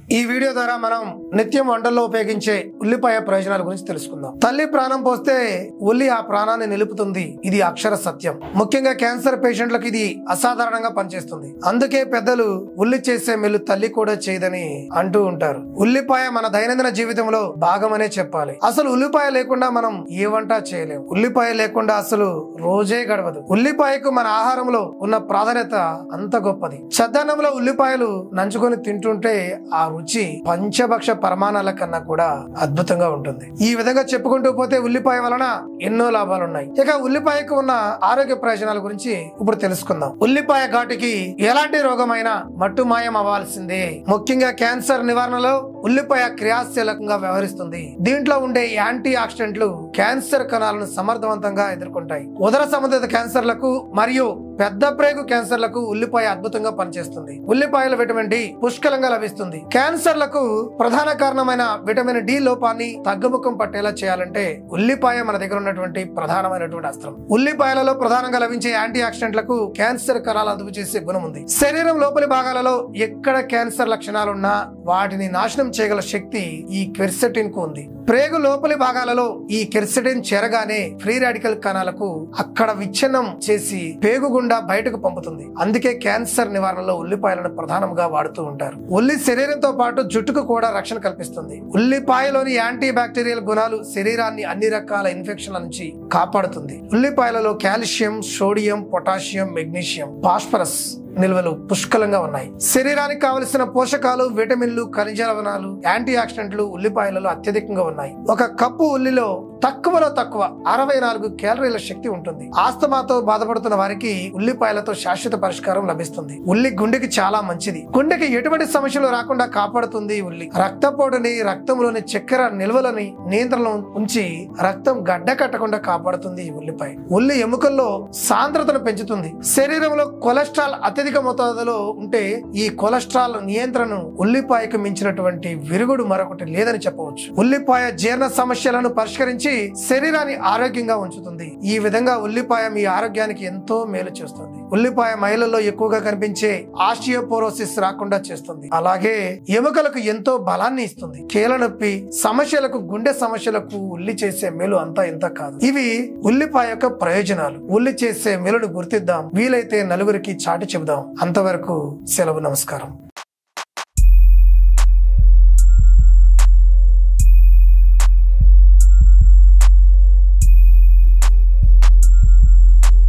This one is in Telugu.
ఈ వీడియో ద్వారా మనం నిత్యం వంటల్లో ఉపయోగించే ఉల్లిపాయ ప్రయోజనాల గురించి తెలుసుకుందాం తల్లి ప్రాణం పోస్తే ఉల్లి ఆ ప్రాణాన్ని నిలుపుతుంది ఇది అక్షర సత్యం ముఖ్యంగా క్యాన్సర్ పేషెంట్లకు ఇది అసాధారణంగా పనిచేస్తుంది అందుకే పెద్దలు ఉల్లి చేసే మెల్లు తల్లి కూడా చేయదని అంటూ ఉంటారు ఉల్లిపాయ మన దైనందిన జీవితంలో భాగమనే చెప్పాలి అసలు ఉల్లిపాయ లేకుండా మనం ఏ వంట చేయలేం ఉల్లిపాయ లేకుండా అసలు రోజే గడవదు ఉల్లిపాయకు మన ఆహారంలో ఉన్న ప్రాధాన్యత అంత గొప్పది చద్దన్నంలో ఉల్లిపాయలు నంచుకొని తింటుంటే ఆ రుచి పంచభక్ష పరమాణాల కన్నా కూడా అద్భుతంగా ఉంటుంది ఈ విధంగా చెప్పుకుంటూ పోతే ఉల్లిపాయ వలన ఎన్నో లాభాలు ఉన్నాయి ఇక ఉల్లిపాయకు ఉన్న ఆరోగ్య ప్రయోజనాల గురించి ఇప్పుడు తెలుసుకుందాం ఉల్లిపాయ ఘాటుకి ఎలాంటి రోగమైనా మట్టుమాయం అవ్వాల్సిందే ముఖ్యంగా క్యాన్సర్ నివారణలో ఉల్లిపాయ క్రియాశీలకంగా వ్యవహరిస్తుంది దీంట్లో ఉండే యాంటీ ఆక్సిడెంట్లు క్యాన్సర్ కణాలను సమర్థవంతంగా ఎదుర్కొంటాయి ఉదర సంబంధిత క్యాన్సర్లకు మరియు పెద్ద ప్రేగు క్యాన్సర్లకు ఉల్లిపాయ అద్భుతంగా పనిచేస్తుంది ఉల్లిపాయల విటమిన్ డి పుష్కలంగా లభిస్తుంది క్యాన్సర్లకు ప్రధాన కారణమైన విటమిన్ డి లోపాన్ని తగ్గుముఖం పట్టేలా చేయాలంటే ఉల్లిపాయ మన దగ్గర ఉన్నటువంటి ప్రధానమైనటువంటి అస్త్రం ఉల్లిపాయలలో ప్రధానంగా లభించే యాంటీ ఆక్సిడెంట్లకు క్యాన్సర్ కణాలు అదుపు చేసే గుణం ఉంది శరీరం లోపలి భాగాలలో ఎక్కడ క్యాన్సర్ లక్షణాలున్నా వాటిని నాశనం చేయగల శక్తి ఈ క్వెర్సెటిన్ కు ఉంది ప్రేగు లోపలి భాగాలలో ఈ కెర్సెటిన్ చేరగానే ఫ్రీ రాడికల్ కణాలకు అక్కడ విచ్ఛిన్నం చేసి పేగు గుండా బయటకు పంపుతుంది అందుకే క్యాన్సర్ నివారణలో ఉల్లిపాయలను ప్రధానంగా వాడుతూ ఉంటారు ఉల్లి శరీరంతో పాటు జుట్టుకు కూడా రక్షణ కల్పిస్తుంది ఉల్లిపాయలోని యాంటీ బ్యాక్టీరియల్ గుణాలు శరీరాన్ని అన్ని రకాల ఇన్ఫెక్షన్ల నుంచి కాపాడుతుంది ఉల్లిపాయలలో calcium sodium potassium magnesium phosphorus నిల్వలు పుష్కలంగా ఉన్నాయి శరీరానికి కావలసిన పోషకాలు విటమిన్లు ఖనిజ లవణాలు యాంటీ ఆక్సిడెంట్లు ఉల్లిపాయలలో అత్యధికంగా ఉన్నాయి ఒక కప్పు ఉల్లిలో తక్కువలో తక్కువ అరవై నాలుగు క్యాలరీల శక్తి ఉంటుంది ఆస్తమాతో బాధపడుతున్న వారికి ఉల్లిపాయలతో శాశ్వత పరిష్కారం లభిస్తుంది ఉల్లి గుండెకి చాలా మంచిది గుండెకి ఎటువంటి సమస్యలు రాకుండా కాపాడుతుంది ఈ ఉల్లి రక్తపోటుని రక్తంలోని చక్కెర నిల్వలని నియంత్రణలో ఉంచి రక్తం గడ్డ కట్టకుండా కాపాడుతుంది ఈ ఉల్లిపాయ ఉల్లి ఎముకల్లో సాంద్రతను పెంచుతుంది శరీరంలో కొలెస్ట్రాల్ అత్యధిక మోతాదులో ఉంటే ఈ కొలెస్ట్రాల్ నియంత్రణను ఉల్లిపాయకు మించినటువంటి విరుగుడు మరొకటి లేదని చెప్పవచ్చు ఉల్లిపాయ జీర్ణ సమస్యలను పరిష్కరించి శరీరాన్ని ఆరోగ్యంగా ఉంచుతుంది ఈ విధంగా ఉల్లిపాయ మీ ఆరోగ్యానికి ఎంతో మేలు చేస్తుంది ఉల్లిపాయ మహిళల్లో ఎక్కువగా కనిపించే ఆస్టియోపోరోసిస్ రాకుండా చేస్తుంది అలాగే ఎముకలకు ఎంతో బలాన్ని ఇస్తుంది కీళ్ళ నొప్పి సమస్యలకు గుండె సమస్యలకు ఉల్లి చేసే మేలు అంతా ఇంత కాదు ఇవి ఉల్లిపాయ యొక్క ప్రయోజనాలు ఉల్లి చేసే మేలును గుర్తిద్దాం వీలైతే నలుగురికి చాటి చెబుదాం అంతవరకు సెలవు నమస్కారం